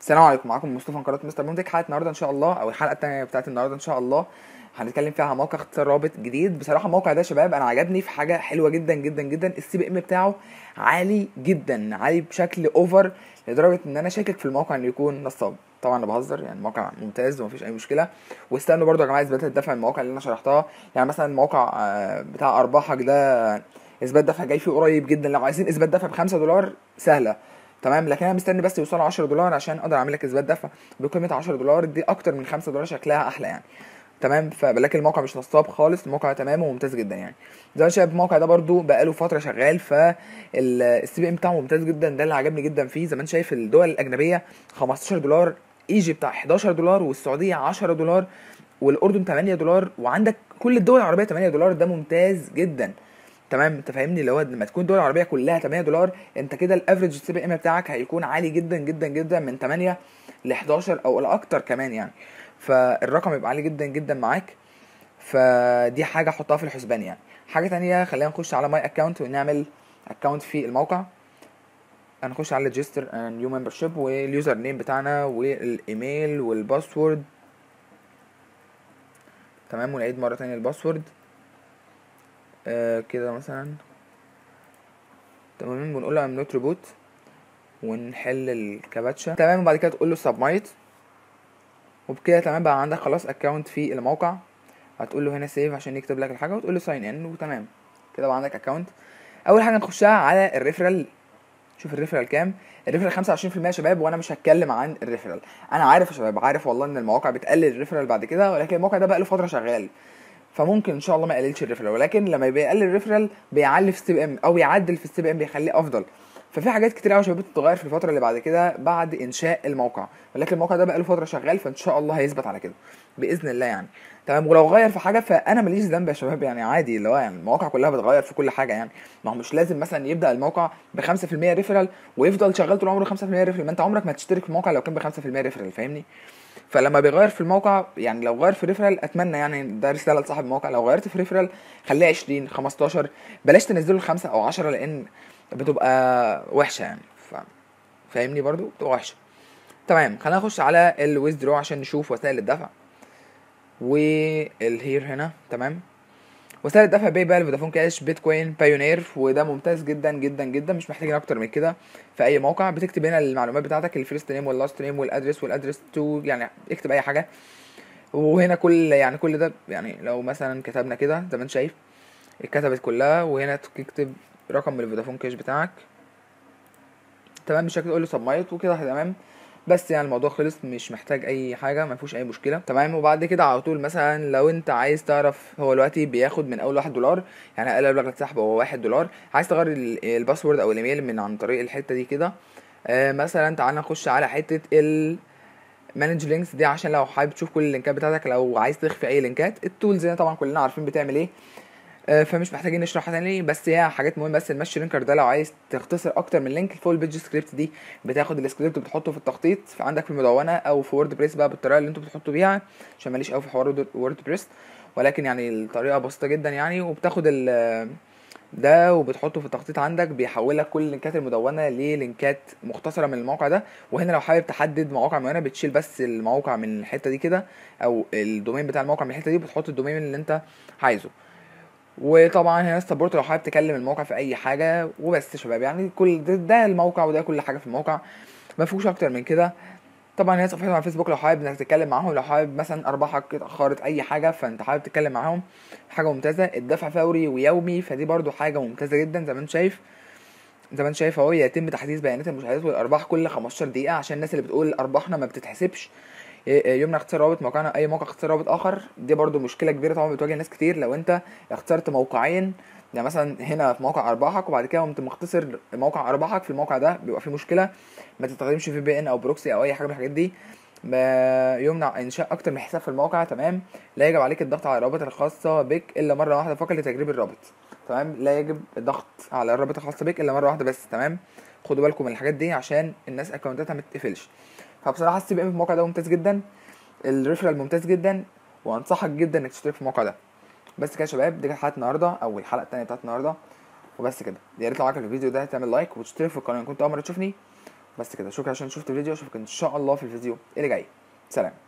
السلام عليكم معاكم مصطفى من قناه مستر مونتك حلقه النهارده ان شاء الله او الحلقه الثانيه بتاعت النهارده ان شاء الله هنتكلم فيها عن موقع اختصار رابط جديد بصراحه الموقع ده يا شباب انا عجبني في حاجه حلوه جدا جدا جدا السي بي ام بتاعه عالي جدا عالي بشكل اوفر لدرجه ان انا شاكك في الموقع انه يكون نصاب طبعا انا بهزر يعني الموقع ممتاز ومفيش اي مشكله واستنوا برضو يا جماعه اثبات الدفع من المواقع اللي انا شرحتها يعني مثلا الموقع آه، بتاع ارباحك ده اثبات دفع جاي فيه قريب جدا لو عايزين اثبات دفع ب 5 دولار سهله تمام لكن انا مستني بس يوصلوا 10 دولار عشان اقدر اعمل لك اثبات دفع بقيمه 10 دولار دي اكتر من 5 دولار شكلها احلى يعني تمام فلكن الموقع مش نصاب خالص الموقع تمام وممتاز جدا يعني زي ما شايف الموقع ده برضو بقاله فتره شغال فالسي بي ام بتاعه ممتاز جدا ده اللي عجبني جدا فيه زي ما انت شايف الدول الاجنبيه 15 دولار ايجيبت 11 دولار والسعوديه 10 دولار والاردن 8 دولار وعندك كل الدول العربيه 8 دولار ده ممتاز جدا تمام انت فاهمني اللي هو لما تكون الدول العربيه كلها 8 دولار انت كده الافريج سي بي ام بتاعك هيكون عالي جدا جدا جدا من 8 ل 11 او لاكتر كمان يعني فالرقم يبقى عالي جدا جدا معاك فدي حاجه حطها في الحسبان يعني حاجه تانية خلينا نخش على ماي اكونت ونعمل اكونت في الموقع هنخش على ريجستر اند نيو ممبرشيب واليوزر نيم بتاعنا والايميل والباسورد تمام ونعيد مره تانية الباسورد آه كده مثلا تمام ونقول له نوت ريبوت ونحل الكابتشا تمام وبعد كده تقول له سبمايت وبكده تمام بقى عندك خلاص اكونت في الموقع هتقول له هنا سيف عشان يكتب لك الحاجه وتقول له ساين ان وتمام كده بقى عندك اكونت اول حاجه نخشها على الريفرال شوف الريفرال كام الريفرال 25% يا شباب وانا مش هتكلم عن الريفرال انا عارف يا شباب عارف والله ان المواقع بتقلل الريفرال بعد كده ولكن الموقع ده بقى له فتره شغال فممكن ان شاء الله ما يقللش الريفرال ولكن لما بيقلل الريفرال بيعلي في السي بي ام او يعدل في السي بي ام بيخليه افضل ففي حاجات كتير قوي يا شباب بتتغير في الفتره اللي بعد كده بعد انشاء الموقع ولكن الموقع ده بقى له فتره شغال فان شاء الله هيثبت على كده باذن الله يعني تمام ولو غير في حاجه فانا ماليش ذنب يا شباب يعني عادي اللي هو يعني المواقع كلها بتغير في كل حاجه يعني ما هو مش لازم مثلا يبدا الموقع ب 5% ريفرال ويفضل شغال طول عمره 5% ريفرال ما انت عمرك ما تشترك في الموقع لو كان ب 5% ريفرال فاهمني فلما بيغير في الموقع يعني لو غير في ريفرال اتمنى يعني ده رساله لصاحب الموقع لو غيرت في ريفرال خليها 20 15 بلاش تنزله الخمسة او 10 لان بتبقى وحشه يعني ف... فاهمني برضو بتبقى وحشه تمام خلينا نخش على الويزدرو عشان نشوف وسائل الدفع والهير هنا تمام وسائل الدفع باي بال فودافون كاش بيتكوين بايونير وده ممتاز جدا جدا جدا مش محتاجين اكتر من كده في اي موقع بتكتب هنا المعلومات بتاعتك الفيرست نيم واللاست نيم والادرس والادرس تو يعني اكتب اي حاجه وهنا كل يعني كل ده يعني لو مثلا كتبنا كده زي ما انت شايف اتكتبت كلها وهنا تكتب رقم الفودافون كاش بتاعك تمام مش هتقول له سبمايت وكده تمام بس يعني الموضوع خلص مش محتاج اي حاجه ما فيهوش اي مشكله تمام وبعد كده على طول مثلا لو انت عايز تعرف هو دلوقتي بياخد من اول واحد دولار يعني اقل مبلغ تسحب هو واحد دولار عايز تغير ال- الباسورد او الايميل من عن طريق الحته دي كده آه مثلا تعال نخش على حته ال مانج لينكس دي عشان لو حابب تشوف كل اللينكات بتاعتك لو عايز تخفي اي لينكات التولز هنا طبعا كلنا عارفين بتعمل ايه آه، فمش محتاجين نشرحها تاني بس هي حاجات مهمه بس الماتش لينكر ده لو عايز تختصر اكتر من لينك الفول بيج سكريبت دي بتاخد السكريبت وبتحطه في التخطيط في عندك في المدونه او في وورد بريس بقى بالطريقه اللي انتوا بتحطوا بيها عشان ماليش قوي في حوار وورد بريس ولكن يعني الطريقه بسيطه جدا يعني وبتاخد ال ده وبتحطه في التخطيط عندك بيحول لك كل اللينكات المدونه للينكات مختصره من الموقع ده وهنا لو حابب تحدد مواقع معينه بتشيل بس الموقع من الحته دي كده او الدومين بتاع الموقع من الحته دي بتحط الدومين اللي انت عايزه وطبعا هنا السبورت لو حابب تكلم الموقع في اي حاجه وبس يا شباب يعني كل ده, ده الموقع وده كل حاجه في الموقع ما فيهوش اكتر من كده طبعا هي صفحتهم على الفيسبوك لو حابب انك تتكلم معاهم لو حابب مثلا ارباحك اتاخرت اي حاجه فانت حابب تتكلم معاهم حاجه ممتازه الدفع فوري ويومي فدي برضو حاجه ممتازه جدا زي ما انت شايف زي ما انت شايف اهو يتم تحديث بيانات المشاهدات والارباح كل 15 دقيقه عشان الناس اللي بتقول ارباحنا ما بتتحسبش يمنع اختصار رابط موقعنا اي موقع اختصار رابط اخر دي برضو مشكله كبيره طبعا بتواجه ناس كتير لو انت اخترت موقعين يعني مثلا هنا في موقع ارباحك وبعد كده قمت مختصر موقع ارباحك في الموقع ده بيبقى فيه مشكله ما تستخدمش في بي ان او بروكسي او اي حاجه من الحاجات دي ما يمنع انشاء اكتر من حساب في الموقع تمام لا يجب عليك الضغط على الرابط الخاصه بك الا مره واحده فقط لتجريب الرابط تمام لا يجب الضغط على الرابط الخاص بك الا مره واحده بس تمام خدوا بالكم من الحاجات دي عشان الناس اكونتاتها ما تتقفلش فبصراحه السي بي ام في الموقع ده ممتاز جدا الريفرال ممتاز جدا وانصحك جدا انك تشترك في الموقع ده بس كده يا شباب دي كانت حلقه النهارده او الحلقه الثانيه بتاعت النهارده وبس كده يا ريت لو عجبك الفيديو ده تعمل لايك وتشترك في القناه ان كنت اول مره تشوفني بس كده شكرا عشان شفت الفيديو اشوفك ان شاء الله في الفيديو اللي جاي سلام